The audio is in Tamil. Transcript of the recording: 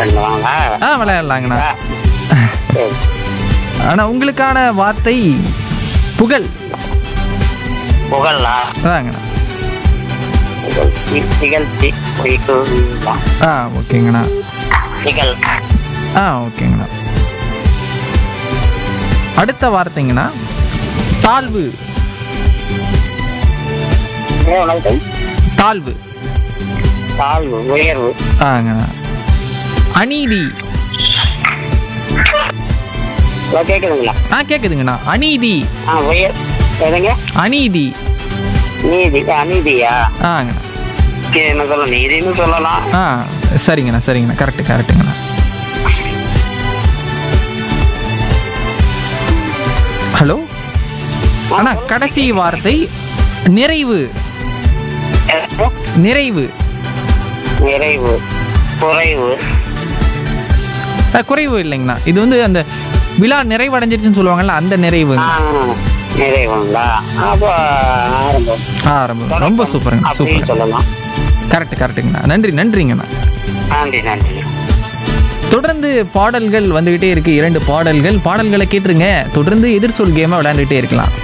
விளையாடலாங்களா ஆ விளையாடலாங்கண்ணா சரி ஆனால் உங்களுக்கான வார்த்தை புகழ் புகழா அதாங்கண்ணா புகழ் தி- திகழ்ச்சி திகழ் ஆ ஓகேங்கண்ணா திகழ் ஆ ஓகேங்கண்ணா அடுத்த வார்த்தைங்கண்ணா தாழ்வு ஏன் உனக்கு தாழ்வு தாழ்வு உயர்வு ஆங்கண்ணா அநீதி ஹலோ கேட்குதுங்களா ஆ கேட்குதுங்கண்ணா அநீதி ஆ உயர் எதுங்க அநீதி நீதி அநீதியா ஆங்கண்ணா கே- என்ன சொல்ல நீதின்னு சொல்லலாம் ஆ சரிங்கண்ணா சரிங்கண்ணா கரெக்டு கரெக்டுங்கண்ணா ஹலோ அண்ணா கடைசி வார்த்தை நிறைவு எது? நிறைவு நிறைவு குறைவு ஆ, குறைவு இல்லைங்கண்ணா இது வந்து அந்த விழா நிறைவடைஞ்சிருச்சுன்னு சொல்லுவாங்கல்ல அந்த நிறைவு ஆ, நிறைவுங்களா அப்போ ஆரம்பம் ஆரம்பம் ரொம்ப சூப்பருங்க அப்படின்னு சூப்பர் சொல்லலாம் கரெக்ட் கரெக்டுங்கண்ணா நன்றி நன்றிங்கண்ணா நன்றி நன்றி தொடர்ந்து பாடல்கள் வந்துகிட்டே இருக்கு இரண்டு பாடல்கள் பாடல்களை கேட்டுருங்க தொடர்ந்து எதிர்சொல் கேமை விளையாண்டுட்டே இருக்கலாம்